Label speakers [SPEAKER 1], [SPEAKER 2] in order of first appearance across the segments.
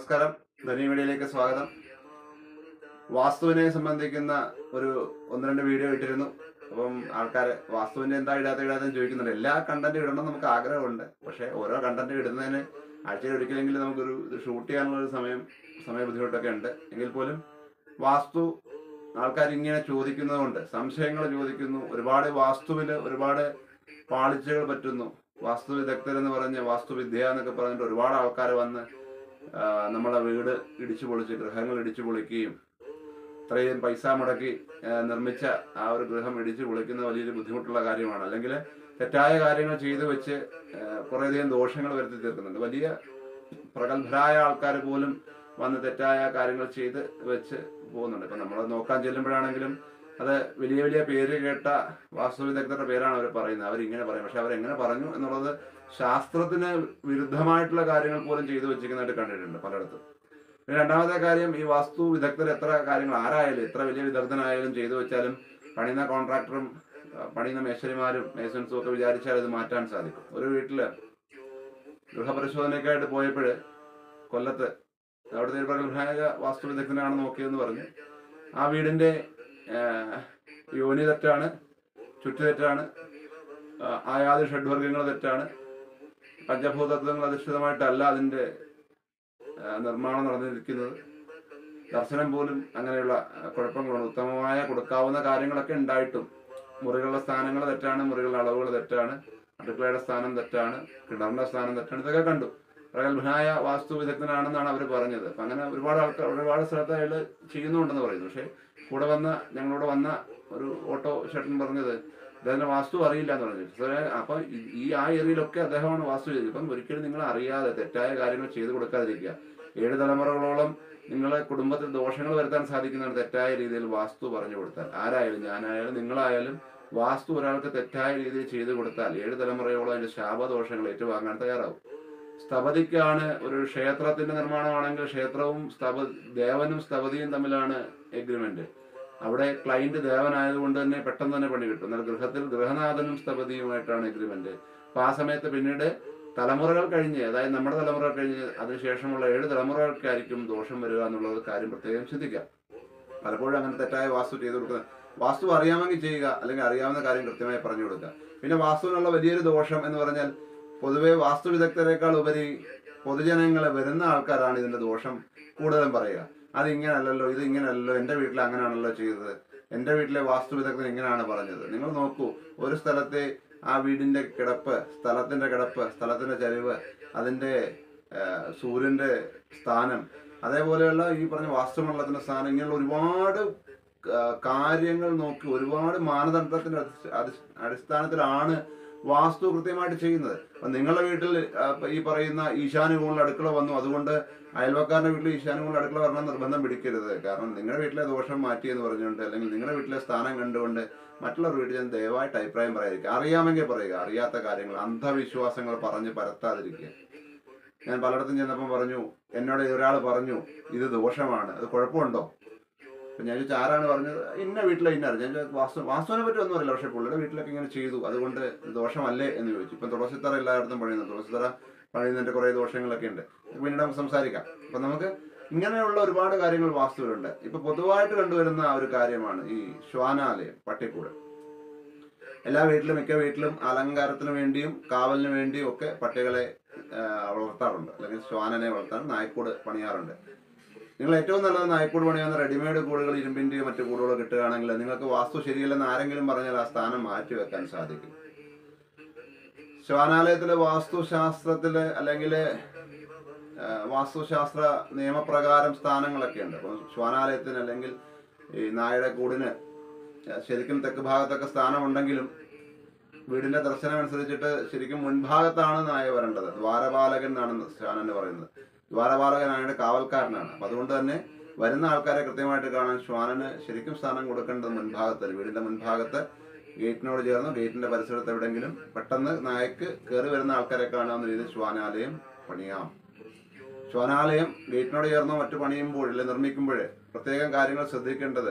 [SPEAKER 1] നമസ്കാരം ധനി മീഡിയയിലേക്ക് സ്വാഗതം വാസ്തുവിനെ സംബന്ധിക്കുന്ന ഒരു ഒന്ന് രണ്ട് വീഡിയോ ഇട്ടിരുന്നു അപ്പം ആൾക്കാർ വാസ്തുവിന്റെ എന്താ ഇടാത്ത ഇടാതെന്ന് ചോദിക്കുന്നുണ്ട് എല്ലാ കണ്ടന്റും ഇടണം നമുക്ക് ആഗ്രഹമുണ്ട് പക്ഷേ ഓരോ കണ്ടന്റ് ഇടുന്നതിന് ആഴ്ചയിൽ ഒരിക്കലെങ്കിലും നമുക്കൊരു ഇത് ഷൂട്ട് ചെയ്യാനുള്ള ഒരു സമയം സമയ ബുദ്ധിമുട്ടൊക്കെ ഉണ്ട് എങ്കിൽ പോലും വാസ്തു ആൾക്കാർ ഇങ്ങനെ ചോദിക്കുന്നതുകൊണ്ട് സംശയങ്ങൾ ചോദിക്കുന്നു ഒരുപാട് വാസ്തുവിൽ ഒരുപാട് പാളിച്ചകൾ പറ്റുന്നു വാസ്തു വിദഗ്ധരെന്ന് പറഞ്ഞ് വാസ്തുവിദ്യ എന്നൊക്കെ പറഞ്ഞിട്ട് ഒരുപാട് ആൾക്കാർ വന്ന് ആ, നമ്മളെ വീട് ഇടിച്ചു പൊളിച്ച് ഗൃഹങ്ങൾ ഇടിച്ചു പൊളിക്കുകയും ഇത്രയും പൈസ മുടക്കി ആ, നിർമ്മിച്ച ആ ഒരു ഗൃഹം ഇടിച്ചു പൊളിക്കുന്ന വലിയൊരു ബുദ്ധിമുട്ടുള്ള കാര്യമാണ് അല്ലെങ്കിൽ തെറ്റായ കാര്യങ്ങൾ ചെയ്തു വെച്ച് ആ, കുറേയധികം ദോഷങ്ങൾ വരുത്തി തീർക്കുന്നുണ്ട് വലിയ പ്രഗത്ഭരായ ആൾക്കാർ പോലും വന്ന് തെറ്റായ കാര്യങ്ങൾ ചെയ്ത് വെച്ച് പോകുന്നുണ്ട് ഇപ്പൊ നമ്മൾ നോക്കാൻ ചെല്ലുമ്പോഴാണെങ്കിലും അത് വലിയ വലിയ പേര് കേട്ട വാസ്തു വിദഗ്ധരുടെ പേരാണ് അവർ പറയുന്നത് അവരിങ്ങനെ പറയും പക്ഷെ അവരെങ്ങനെ പറഞ്ഞു എന്നുള്ളത് ശാസ്ത്രത്തിന് വിരുദ്ധമായിട്ടുള്ള കാര്യങ്ങൾ പോലും ചെയ്തു വെച്ചിരിക്കുന്നതായിട്ട് കണ്ടിട്ടുണ്ട് പലയിടത്തും പിന്നെ രണ്ടാമത്തെ കാര്യം ഈ വാസ്തു വിദഗ്ധർ എത്ര കാര്യങ്ങൾ ആരായാലും എത്ര വലിയ വിദഗ്ധനായാലും ചെയ്തു വെച്ചാലും പണിയുന്ന കോൺട്രാക്ടറും ആ, പണിയുന്ന മേശരിമാരും മേസൺസും ഒക്കെ വിചാരിച്ചാൽ ഇത് മാറ്റാൻ സാധിക്കും ഒരു വീട്ടില് ഗൃഹപരിശോധനയ്ക്കായിട്ട് പോയപ്പോൾ കൊല്ലത്ത് അവിടുത്തെ ഒരു പ്രഗത്ഭനായ വാസ്തു വിദഗ്ധനാണ് നോക്കിയതെന്ന് പറഞ്ഞു ആ വീടിന്റെ ആ, യോനി തെറ്റാണ് ചുറ്റു തെറ്റാണ് ആ, ആയാതി ഷഡ്വർഗങ്ങൾ തെറ്റാണ് പഞ്ചഭൂതത്വങ്ങൾ അധിഷ്ഠിതമായിട്ടല്ല അതിന്റെ ആ, നിർമ്മാണം നടന്നിരിക്കുന്നത് ദർശനം പോലും അങ്ങനെയുള്ള ആ, കുഴപ്പങ്ങളുണ്ട് ഉത്തമമായ കൊടുക്കാവുന്ന കാര്യങ്ങളൊക്കെ ഉണ്ടായിട്ടും മുറികളുടെ സ്ഥാനങ്ങൾ തെറ്റാണ് മുറികളുടെ അളവുകൾ തെറ്റാണ് അടുക്കളയുടെ സ്ഥാനം തെറ്റാണ് കിണറിന്റെ സ്ഥാനം തെറ്റാണ് ഇതൊക്കെ കണ്ടു പ്രഗത്ഭനായ വാസ്തു വിദഗ്ധനാണെന്നാണ് അവർ പറഞ്ഞത് അപ്പൊ അങ്ങനെ ഒരുപാട് ആൾക്കാർ ഒരുപാട് സ്ഥലത്ത് അയാൾ ചെയ്യുന്നുണ്ടെന്ന് പറയുന്നു പക്ഷേ കൂടെ വന്ന ഞങ്ങളോട് വന്ന ഒരു ഓട്ടോ ചേട്ടൻ പറഞ്ഞത് അദ്ദേഹത്തിന് വാസ്തു അറിയില്ല എന്ന് പറഞ്ഞു സാറേ, അപ്പൊ ഈ- ഈ ആ ഏരിയയിലൊക്കെ അദ്ദേഹമാണ് വാസ്തു ചെയ്തത് ഇപ്പം ഒരിക്കലും നിങ്ങൾ അറിയാതെ തെറ്റായ കാര്യങ്ങൾ ചെയ്തു കൊടുക്കാതിരിക്കുക ഏഴ് തലമുറകളോളം നിങ്ങളെ കുടുംബത്തിൽ ദോഷങ്ങൾ വരുത്താൻ സാധിക്കുന്നതാണ് തെറ്റായ രീതിയിൽ വാസ്തു പറഞ്ഞു കൊടുത്താൽ ആരായാലും ഞാനായാലും നിങ്ങളായാലും വാസ്തു ഒരാൾക്ക് തെറ്റായ രീതിയിൽ ചെയ്തു കൊടുത്താൽ ഏഴ് തലമുറയോളം അതിന്റെ ശാപദോഷങ്ങൾ ഏറ്റുവാങ്ങാൻ തയ്യാറാവും സ്ഥപതിക്കാണ് ഒരു ക്ഷേത്രത്തിന്റെ നിർമ്മാണമാണെങ്കിൽ ക്ഷേത്രവും സ്തപ ദേവനും സ്ഥപതിയും തമ്മിലാണ് എഗ്രിമെന്റ് അവിടെ ക്ലൈന്റ് ദേവനായതുകൊണ്ട് തന്നെ പെട്ടെന്ന് തന്നെ പണി കിട്ടും എന്നാൽ ഗൃഹത്തിൽ ഗൃഹനാഥനും സ്ഥപതിയുമായിട്ടാണ് എഗ്രിമെന്റ് അപ്പൊ ആ സമയത്ത് പിന്നീട് തലമുറകൾ കഴിഞ്ഞ് അതായത് നമ്മുടെ തലമുറ കഴിഞ്ഞ് അതിനുശേഷമുള്ള ഏഴ് തലമുറകൾക്കായിരിക്കും ദോഷം വരിക എന്നുള്ളത് കാര്യം പ്രത്യേകം ചിന്തിക്കാം പലപ്പോഴും അങ്ങനെ തെറ്റായ വാസ്തു ചെയ്തു കൊടുക്കുന്നത് വാസ്തു അറിയാമെങ്കിൽ ചെയ്യുക അല്ലെങ്കിൽ അറിയാവുന്ന കാര്യം കൃത്യമായി പറഞ്ഞു കൊടുക്കുക പിന്നെ വാസ്തുവിനുള്ള വലിയൊരു ദോഷം എന്ന് പറഞ്ഞാൽ പൊതുവെ വാസ്തു വിദഗ്ധരെക്കാൾ ഉപരി പൊതുജനങ്ങളെ വരുന്ന ആൾക്കാരാണ് ഇതിന്റെ ദോഷം കൂടുതലും പറയുക അത് ഇങ്ങനല്ലല്ലോ ഇത് ഇങ്ങനല്ലല്ലോ എൻ്റെ വീട്ടിൽ അങ്ങനെയാണല്ലോ ചെയ്തത് എൻ്റെ വീട്ടിലെ വാസ്തു വിദഗ്ധൻ ഇങ്ങനെയാണ് പറഞ്ഞത് നിങ്ങൾ നോക്കൂ ഒരു സ്ഥലത്തെ ആ വീടിന്റെ കിടപ്പ് സ്ഥലത്തിന്റെ കിടപ്പ് സ്ഥലത്തിന്റെ ചരിവ് അതിന്റെ ആ, സൂര്യന്റെ സ്ഥാനം അതേപോലെയുള്ള ഈ പറഞ്ഞ വാസ്തുമണ്ഡലത്തിന്റെ സ്ഥാനം ഇങ്ങനെയുള്ള ഒരുപാട് ആ, കാര്യങ്ങൾ നോക്കി ഒരുപാട് മാനദണ്ഡത്തിന്റെ അടിസ്ഥ- അടിസ്ഥ- അടിസ്ഥാനത്തിലാണ് വാസ്തു കൃത്യമായിട്ട് ചെയ്യുന്നത് അപ്പൊ നിങ്ങളുടെ വീട്ടിൽ ആ, ഈ പറയുന്ന ഈശാനുകൂല അടുക്കള വന്നു അതുകൊണ്ട് അയൽവക്കാരന്റെ വീട്ടിൽ ഈശാനുകൂല അടുക്കള വരണം നിർബന്ധം പിടിക്കരുത് കാരണം നിങ്ങളുടെ വീട്ടിലെ ദോഷം മാറ്റി എന്ന് പറഞ്ഞുകൊണ്ട് അല്ലെങ്കിൽ നിങ്ങളുടെ വീട്ടിലെ സ്ഥാനം കണ്ടുകൊണ്ട് മറ്റുള്ളവർ വീട്ടിൽ ഞാൻ ദയവായിട്ട് അഭിപ്രായം പറയാതിരിക്കുക അറിയാമെങ്കിൽ പറയുക അറിയാത്ത കാര്യങ്ങൾ അന്ധവിശ്വാസങ്ങൾ പറഞ്ഞ് പരത്താതിരിക്കുക ഞാൻ പലയിടത്തും ചെന്നപ്പം പറഞ്ഞു എന്നോട് ഒരാൾ പറഞ്ഞു ഇത് ദോഷമാണ് അത് കുഴപ്പമുണ്ടോ അപ്പൊ ഞാൻ ചോദിച്ചു ആരാണ് പറഞ്ഞത് ഇന്ന വീട്ടിലെ ഇന്ന ഞാൻ ചോദിച്ചു, വാസ്തു വാസ്തുവിനെ പറ്റി ഒന്നും അറിയില്ല പക്ഷെ പുള്ളിയുടെ വീട്ടിലൊക്കെ ഇങ്ങനെ ചെയ്തു അതുകൊണ്ട് ദോഷമല്ലേ എന്ന് ചോദിച്ചു ഇപ്പം തുളസിത്തറ എല്ലായിടത്തും പണിയുന്നു തുളസിത്തറ പണിയുന്നതിന്റെ കുറെ ദോഷങ്ങളൊക്കെ ഉണ്ട് പിന്നീട് നമുക്ക് സംസാരിക്കാം അപ്പൊ നമുക്ക് ഇങ്ങനെയുള്ള ഒരുപാട് കാര്യങ്ങൾ വാസ്തുവിലുണ്ട് ഇപ്പൊ പൊതുവായിട്ട് കണ്ടുവരുന്ന ആ ഒരു കാര്യമാണ് ഈ ശ്വാനാലയം പട്ടിക്കൂട് എല്ലാ വീട്ടിലും മിക്ക വീട്ടിലും അലങ്കാരത്തിന് വേണ്ടിയും കാവലിന് വേണ്ടിയും ഒക്കെ പട്ടികളെ ആ, വളർത്താറുണ്ട് അല്ലെങ്കിൽ ശ്വാനനെ വളർത്താൻ നായ്ക്കൂട് പണിയാറുണ്ട് നിങ്ങൾ ഏറ്റവും നല്ലത് നായ്ക്കൂട് പണിയാവുന്ന റെഡിമെയ്ഡ് കൂടുകൾ ഇരുമ്പിന്റെയോ മറ്റു കൂടുകളോ കിട്ടുകയാണെങ്കിൽ നിങ്ങൾക്ക് വാസ്തു ശരിയല്ലെന്ന് ആരെങ്കിലും പറഞ്ഞാൽ ആ സ്ഥാനം മാറ്റി വെക്കാൻ സാധിക്കും ശ്വാനാലയത്തിലെ വാസ്തുശാസ്ത്രത്തില് അല്ലെങ്കിൽ വാസ്തുശാസ്ത്ര നിയമപ്രകാരം സ്ഥാനങ്ങളൊക്കെ ഉണ്ട് അപ്പോൾ ശ്വാനാലയത്തിന് അല്ലെങ്കിൽ ഈ നായയുടെ കൂടിന് ശരിക്കും തെക്ക് ഭാഗത്തൊക്കെ സ്ഥാനമുണ്ടെങ്കിലും വീടിന്റെ ദർശനം അനുസരിച്ചിട്ട് ശരിക്കും മുൻഭാഗത്താണ് നായ വരേണ്ടത് ദ്വാരപാലകൻ എന്നാണ് ശ്വാനന് പറയുന്നത് ദ്വാരപാലകൻ നായയുടെ കാവൽക്കാരനാണ് അപ്പൊ അതുകൊണ്ട് തന്നെ വരുന്ന ആൾക്കാരെ കൃത്യമായിട്ട് കാണാൻ ശ്വാനന് ശരിക്കും സ്ഥാനം കൊടുക്കേണ്ടത് മുൻഭാഗത്ത് വീടിന്റെ മുൻഭാഗത്ത് ഗേറ്റിനോട് ചേർന്ന് ഗേറ്റിന്റെ പരിസരത്ത് എവിടെയെങ്കിലും പെട്ടെന്ന് നായക്ക് കയറി വരുന്ന ആൾക്കാരെ കാണാവുന്ന രീതിയിൽ ശ്വാനാലയം പണിയാം ശ്വാനാലയം ഗേറ്റിനോട് ചേർന്നോ മറ്റു പണിയുമ്പോൾ അല്ലെങ്കിൽ നിർമ്മിക്കുമ്പോൾ പ്രത്യേകം കാര്യങ്ങൾ ശ്രദ്ധിക്കേണ്ടത്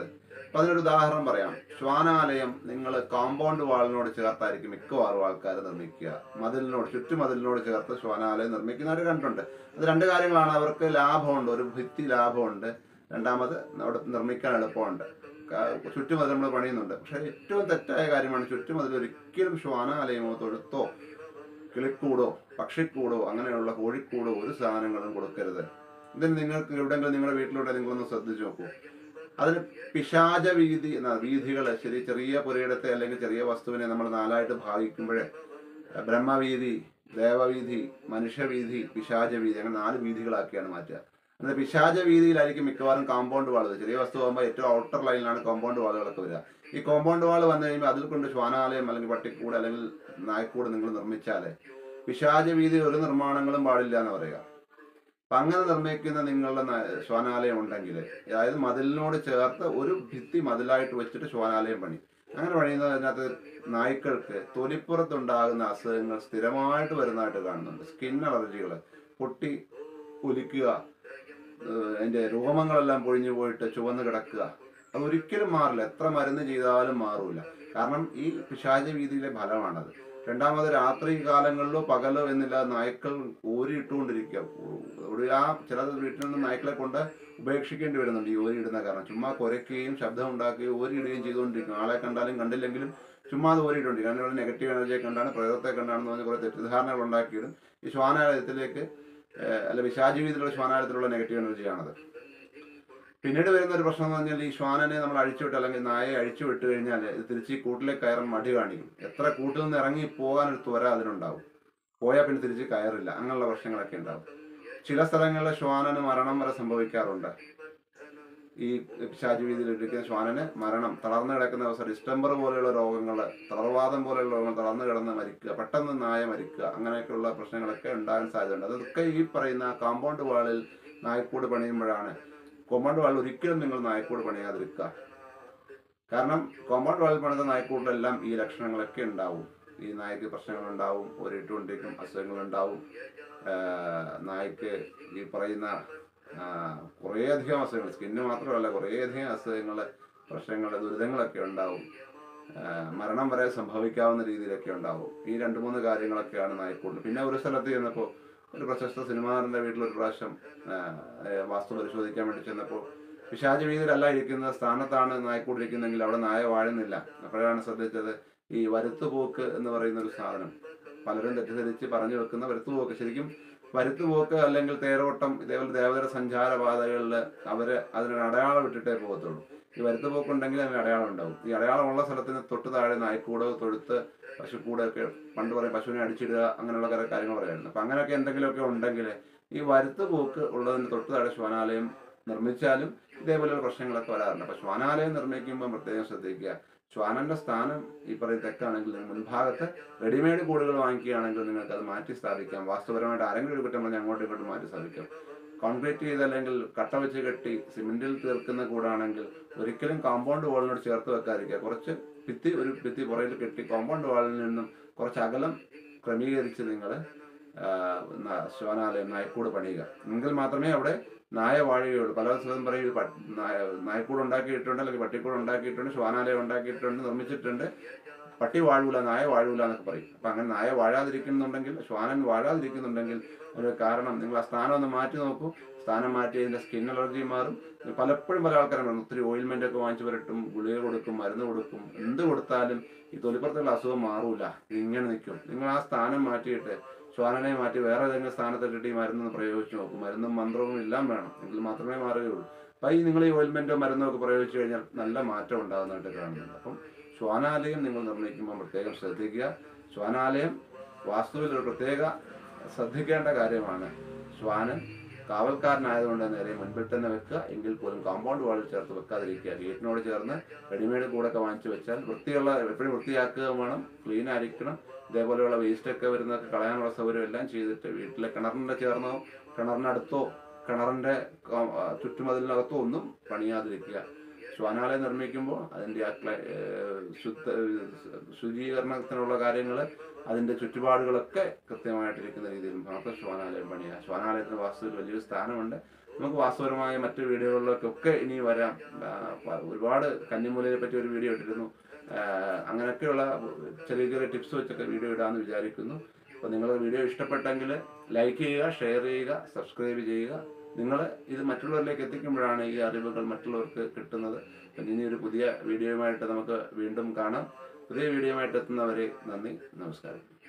[SPEAKER 1] അപ്പൊ അതിനൊരു ഉദാഹരണം പറയാം ശ്വാനാലയം നിങ്ങൾ കോമ്പൗണ്ട് വാളിനോട് ചേർത്തായിരിക്കും മിക്കവാറും ആൾക്കാർ നിർമ്മിക്കുക മതിലിനോട് ചുറ്റുമതിലിനോട് ചേർത്ത് ശ്വാനാലയം നിർമ്മിക്കുന്നവർ കണ്ടിട്ടുണ്ട് അത് രണ്ട് കാര്യങ്ങളാണ് അവർക്ക് ലാഭമുണ്ട് ഒരു ഭിത്തി ലാഭമുണ്ട് രണ്ടാമത് അവിടെ നിർമ്മിക്കാൻ എളുപ്പമുണ്ട് ക- ചുറ്റുമതിൽ നമ്മൾ പണിയുന്നുണ്ട് പക്ഷെ ഏറ്റവും തെറ്റായ കാര്യമാണ് ചുറ്റുമതിൽ ഒരിക്കലും ശ്വാനാലയമോ തൊഴുത്തോ കിളിക്കൂടോ പക്ഷിക്കൂടോ അങ്ങനെയുള്ള കോഴിക്കൂടോ ഒരു സാധനങ്ങളും കൊടുക്കരുത് ഇതിന് നിങ്ങൾക്ക് എവിടെയെങ്കിലും നിങ്ങളുടെ വീട്ടിലൂടെ നിങ്ങളൊന്ന് ശ്രദ്ധിച്ചു നോക്കൂ അതിന് പിശാച വീതി എന്ന വീതികൾ ശരി ചെറിയ പുരയിടത്തെ അല്ലെങ്കിൽ ചെറിയ വസ്തുവിനെ നമ്മൾ നാലായിട്ട് ഭാഗിക്കുമ്പോഴേ ബ്രഹ്മവീതി ദേവവീതി മനുഷ്യവീതി പിശാച വീതി അങ്ങനെ നാല് വീതികളാക്കിയാണ് മാറ്റുക എന്നാൽ പിശാച വീതിയിലായിരിക്കും മിക്കവാറും കോമ്പൗണ്ട് വാൾ ചെറിയ വസ്തു ആകുമ്പോൾ ഏറ്റവും ഔട്ടർ ലൈനിലാണ് കോമ്പൗണ്ട് വാളുകളൊക്കെ വരിക ഈ കോമ്പൗണ്ട് വാൾ വന്നു കഴിയുമ്പോൾ അതിൽ കൊണ്ട് ശ്വാനാലയം അല്ലെങ്കിൽ പട്ടിക്കൂട് അല്ലെങ്കിൽ നായ്ക്കൂട് നിങ്ങൾ നിർമ്മിച്ചാലേ പിശാച വീതി ഒരു നിർമ്മാണങ്ങളും പാടില്ല എന്ന് പറയുക അപ്പൊ അങ്ങനെ നിർമ്മിക്കുന്ന നിങ്ങളുടെ ന- ശ്വാനാലയം ഉണ്ടെങ്കിൽ അതായത് മതിലിനോട് ചേർത്ത് ഒരു ഭിത്തി മതിലായിട്ട് വെച്ചിട്ട് ശ്വാനാലയം പണി അങ്ങനെ പണിയുന്നതിനകത്ത് നായ്ക്കൾക്ക് തൊലിപ്പുറത്തുണ്ടാകുന്ന അസുഖങ്ങൾ സ്ഥിരമായിട്ട് വരുന്നതായിട്ട് കാണുന്നുണ്ട് സ്കിൻ അലർജികൾ പൊട്ടി ഒലിക്കുക ഏഹ് അതിന്റെ രോമങ്ങളെല്ലാം പൊഴിഞ്ഞു പോയിട്ട് ചുവന്ന് കിടക്കുക അത് ഒരിക്കലും മാറില്ല എത്ര മരുന്ന് ചെയ്താലും മാറൂല കാരണം ഈ പിശാച വീതിയിലെ ഫലമാണത് രണ്ടാമത് രാത്രി കാലങ്ങളിലോ പകലോ എന്നില്ല നായ്ക്കൾ ഓരിയിട്ടുകൊണ്ടിരിക്കുക ഒരു ആ ചില വീട്ടിൽ നിന്ന് നായ്ക്കളെ കൊണ്ട് ഉപേക്ഷിക്കേണ്ടി വരുന്നുണ്ട് ഈ ഓരിയിടുന്ന കാരണം ചുമ്മാ കുരയ്ക്കുകയും ശബ്ദം ഉണ്ടാക്കുകയും ഓരിയിടുകയും ചെയ്തുകൊണ്ടിരിക്കും ആളെ കണ്ടാലും കണ്ടില്ലെങ്കിലും ചുമ്മാ അത് ഓരിയിട്ടുണ്ട് കാരണം ഇവിടെ നെഗറ്റീവ് എനർജിയെ കണ്ടാണ് പ്രേതത്തെ കണ്ടാണെന്ന് പറഞ്ഞ് കുറെ തെറ്റിദ്ധാരണകൾ ഉണ്ടാക്കിയിടും ഈ ശ്വാനാലയത്തിലേക്ക് ഏഹ്, അല്ല വിശാജീവിതത്തിലുള്ള ശ്വാനാലയത്തിലുള്ള നെഗറ്റീവ് എനർജിയാണത് പിന്നീട് വരുന്ന ഒരു പ്രശ്നം എന്ന് പറഞ്ഞാൽ ഈ ശ്വാനനെ നമ്മൾ അഴിച്ചുവിട്ട് അല്ലെങ്കിൽ നായയെ അഴിച്ചു വിട്ട് കഴിഞ്ഞാൽ ഇത് തിരിച്ച് ഈ കൂട്ടിലേക്ക് കയറാൻ മടി കാണിക്കും എത്ര കൂട്ടിൽ നിന്ന് ഇറങ്ങി പോകാൻ ഒരു ത്വര അതിനുണ്ടാവും പോയാൽ പിന്നെ തിരിച്ച് കയറില്ല അങ്ങനെയുള്ള പ്രശ്നങ്ങളൊക്കെ ഉണ്ടാവും ചില സ്ഥലങ്ങളിൽ ശ്വാനന് മരണം വരെ സംഭവിക്കാറുണ്ട് ഈ പിശാചി വീതിയിൽ ഇരിക്കുന്ന ശ്വാനന് മരണം തളർന്നു കിടക്കുന്ന അവസരം ഡിസ്റ്റംബർ പോലെയുള്ള രോഗങ്ങൾ തളർവാദം പോലെയുള്ള രോഗങ്ങൾ തളർന്നു കിടന്ന് മരിക്കുക പെട്ടെന്ന് നായ മരിക്കുക അങ്ങനെയൊക്കെയുള്ള പ്രശ്നങ്ങളൊക്കെ ഉണ്ടാകാൻ സാധ്യതയുണ്ട് അതൊക്കെ ഈ പറയുന്ന കോമ്പൗണ്ട് വാളിൽ നായ്ക്കൂട് പണിയുമ്പോഴാണ് കോമ്പൗണ്ട് വാളിൽ ഒരിക്കലും നിങ്ങൾ നായ്ക്കൂട് പണിയാതിരിക്കുക കാരണം കോമ്പൗണ്ട് വാളിൽ പണിത നായ്ക്കൂട്ടിലെല്ലാം ഈ ലക്ഷണങ്ങളൊക്കെ ഉണ്ടാവും ഈ നായ്ക്ക് പ്രശ്നങ്ങൾ ഉണ്ടാവും ഒരിട്ടുകൊണ്ടിരിക്കും അസുഖങ്ങൾ ഉണ്ടാവും നായ്ക്ക് ഈ പറയുന്ന ആ, കുറേയധികം അസുഖങ്ങൾ സ്കിന്ന് മാത്രമല്ല കുറേയധികം അസുഖങ്ങൾ പ്രശ്നങ്ങൾ ദുരിതങ്ങളൊക്കെ ഉണ്ടാവും ആ, മരണം വരെ സംഭവിക്കാവുന്ന രീതിയിലൊക്കെ ഉണ്ടാവും ഈ രണ്ട് മൂന്ന് കാര്യങ്ങളൊക്കെയാണ് നായ്ക്കൂടിൽ പിന്നെ ഒരു സ്ഥലത്ത് ചെന്നപ്പോൾ ഒരു പ്രശസ്ത സിനിമാറിന്റെ വീട്ടിൽ ഒരു പ്രാവശ്യം ആ, ഏ, വാസ്തു പരിശോധിക്കാൻ വേണ്ടി ചെന്നപ്പോൾ പിശാച വീതിയിലല്ല ഇരിക്കുന്ന സ്ഥാനത്താണ് നായ്ക്കൂട് ഇരിക്കുന്നെങ്കിൽ അവിടെ നായ വാഴുന്നില്ല അപ്പോഴാണ് ശ്രദ്ധിച്ചത് ഈ വരുത്തുപോക്ക് എന്ന് പറയുന്ന ഒരു സാധനം പലരും തെറ്റിദ്ധരിച്ച് പറഞ്ഞു വെക്കുന്ന വരുത്തുപോക്ക് ശരിക്കും വരുത്തുപോക്ക് അല്ലെങ്കിൽ തേരോട്ടം ഇതേപോലെ ദേവതര സഞ്ചാരപാതകളിൽ അവര് അതിനൊരു അടയാളം ഇട്ടിട്ടേ പോകത്തുള്ളൂ ഈ വരുത്തുപോക്ക് ഉണ്ടെങ്കിൽ അതിന് അടയാളം ഉണ്ടാവും ഈ അടയാളമുള്ള സ്ഥലത്തിന് തൊട്ട് താഴെ നായ്ക്കൂട് തൊഴുത്ത് പശുക്കൂട് ഒക്കെ പണ്ട് പറയും പശുവിനെ അടിച്ചിടുക അങ്ങനെയുള്ള കുറെ കാര്യങ്ങൾ പറയായിരുന്നു അപ്പൊ അങ്ങനെയൊക്കെ എന്തെങ്കിലുമൊക്കെ ഉണ്ടെങ്കിൽ ഈ വരുത്തുപോക്ക് ഉള്ളതിന് തൊട്ട് താഴെ ശ്വാനാലയം നിർമ്മിച്ചാലും ഇതേപോലെയുള്ള പ്രശ്നങ്ങളൊക്കെ വരാറുണ്ട് അപ്പൊ ശ്വാനാലയം നിർമ്മിക്കുമ്പോൾ പ്രത്യേകം ശ്രദ്ധിക്കുക ശ്വാനന്റെ സ്ഥാനം ഈ പറയുന്ന തെക്കാണെങ്കിൽ നിങ്ങൾ മുൻഭാഗത്ത് റെഡിമെയ്ഡ് കൂടുകൾ വാങ്ങിക്കുകയാണെങ്കിൽ നിങ്ങൾക്ക് അത് മാറ്റി സ്ഥാപിക്കാം വാസ്തുപരമായിട്ട് ആരെങ്കിലും ഒരു കുറ്റം പറഞ്ഞാൽ അങ്ങോട്ടും ഇങ്ങോട്ടും മാറ്റി സ്ഥാപിക്കാം കോൺക്രീറ്റ് ചെയ്ത് അല്ലെങ്കിൽ കട്ട വെച്ച് കെട്ടി സിമെന്റിൽ തീർക്കുന്ന കൂടാണെങ്കിൽ ഒരിക്കലും കോമ്പൗണ്ട് വാളിനോട് ചേർത്ത് വെക്കാതിരിക്കുക കുറച്ച് ഭിത്തി ഒരു ഭിത്തി പുറയിൽ കെട്ടി കോമ്പൗണ്ട് വാളിൽ നിന്നും കുറച്ച് അകലം ക്രമീകരിച്ച് നിങ്ങൾ ശ്വാനാലയം നായ്ക്കൂട് പണിയുക എങ്കിൽ മാത്രമേ അവിടെ നായ വാഴുകയുള്ളൂ പല സ്ഥലത്തും പറയും ഇത് പ- നായ- നായ്ക്കൂട് ഉണ്ടാക്കിയിട്ടുണ്ട് അല്ലെങ്കിൽ പട്ടിക്കൂട് ഉണ്ടാക്കിയിട്ടുണ്ട് ശ്വാനാലയം ഉണ്ടാക്കിയിട്ടുണ്ട് നിർമ്മിച്ചിട്ടുണ്ട് പട്ടി വാഴൂല നായ വാഴൂല എന്നൊക്കെ പറയും അപ്പൊ അങ്ങനെ നായ വാഴാതിരിക്കുന്നുണ്ടെങ്കിൽ ശ്വാനൻ വാഴാതിരിക്കുന്നുണ്ടെങ്കിൽ ഒരു കാരണം നിങ്ങൾ ആ സ്ഥാനം ഒന്ന് മാറ്റി നോക്കൂ സ്ഥാനം മാറ്റി അതിന്റെ സ്കിൻ അലർജി മാറും ഇത് പലപ്പോഴും പല ആൾക്കാരും പറയും ഒത്തിരി ഓയിൽമെന്റ് ഒക്കെ വാങ്ങിച്ചു വരട്ടും ഗുളിക കൊടുക്കും മരുന്ന് കൊടുക്കും എന്ത് കൊടുത്താലും ഈ തൊലിപ്പുറത്തുള്ള അസുഖം മാറൂല ഇത് ഇങ്ങനെ നിൽക്കും നിങ്ങൾ ആ സ്ഥാനം മാറ്റിയിട്ട് ശ്വാനനെ മാറ്റി വേറെ ഏതെങ്കിലും സ്ഥാനത്തിട്ടിട്ട് ഈ മരുന്ന് പ്രയോഗിച്ച് നോക്കും മരുന്നും മന്ത്രവും എല്ലാം വേണം എങ്കിൽ മാത്രമേ മാറുകയുള്ളൂ അപ്പൊ ഈ നിങ്ങൾ ഈ ഓയിൽമെന്റോ മരുന്നോ ഒക്കെ പ്രയോഗിച്ചു കഴിഞ്ഞാൽ നല്ല മാറ്റം ഉണ്ടാകുന്നതായിട്ട് കാണുന്നുണ്ട് അപ്പം ശ്വാനാലയം നിങ്ങൾ നിർണ്ണയിക്കുമ്പോൾ പ്രത്യേകം ശ്രദ്ധിക്കുക ശ്വാനാലയം വാസ്തുവിൽ ഒരു പ്രത്യേക ശ്രദ്ധിക്കേണ്ട കാര്യമാണ് ശ്വാനൻ കാവൽക്കാരനായതുകൊണ്ട് നേരെ മുൻപിൽ തന്നെ വെക്കുക എങ്കിൽ പോലും കോമ്പൗണ്ട് വാളിൽ ചേർത്ത് വെക്കാതിരിക്കുക ഗേറ്റിനോട് ചേർന്ന് റെഡിമെയ്ഡ് കൂടൊക്കെ വാങ്ങിച്ചു വെച്ചാൽ വൃത്തിയുള്ള എപ്പോഴും വൃത്തിയാക്കുക വേണം ക്ലീൻ ആയിരിക്കണം ഇതേപോലെയുള്ള വേസ്റ്റ് ഒക്കെ വരുന്നതൊക്കെ കളയാനുള്ള സൗകര്യം എല്ലാം ചെയ്തിട്ട് വീട്ടിലെ കിണറിന്റെ ചേർന്നോ കിണറിനടുത്തോ കിണറിന്റെ ക- ആ, ചുറ്റുമതിലിനകത്തോ ഒന്നും പണിയാതിരിക്കുക ശ്വാനാലയം നിർമ്മിക്കുമ്പോൾ അതിന്റെ ആ ക്ല- ഏഹ് ശുദ്ധ ശുചീകരണത്തിനുള്ള കാര്യങ്ങൾ അതിന്റെ ചുറ്റുപാടുകളൊക്കെ കൃത്യമായിട്ടിരിക്കുന്ന രീതിയിൽ മാത്രം ശ്വാനാലയം പണിയുക ശ്വാനാലയത്തിന് വാസ്തുവിൽ വലിയൊരു സ്ഥാനമുണ്ട് നമുക്ക് വാസ്തുപരമായ മറ്റു വീഡിയോകളിലൊക്കെ ഒക്കെ ഇനി വരാം ആ, പ- ഒരുപാട് കന്നിമൂലയെ പറ്റി ഒരു വീഡിയോ ഇട്ടിരുന്നു ആ, അങ്ങനെയൊക്കെയുള്ള ചെറിയ ചെറിയ ടിപ്സ് വെച്ചൊക്കെ വീഡിയോ ഇടാമെന്ന് വിചാരിക്കുന്നു അപ്പോൾ നിങ്ങൾ വീഡിയോ ഇഷ്ടപ്പെട്ടെങ്കിൽ ലൈക്ക് ചെയ്യുക ഷെയർ ചെയ്യുക സബ്സ്ക്രൈബ് ചെയ്യുക നിങ്ങൾ ഇത് മറ്റുള്ളവരിലേക്ക് എത്തിക്കുമ്പോഴാണ് ഈ അറിവുകൾ മറ്റുള്ളവർക്ക് കിട്ടുന്നത് അപ്പം ഇനി ഒരു പുതിയ വീഡിയോയുമായിട്ട് നമുക്ക് വീണ്ടും കാണാം പുതിയ വീഡിയോയുമായിട്ട് എത്തുന്നവരെ നന്ദി നമസ്കാരം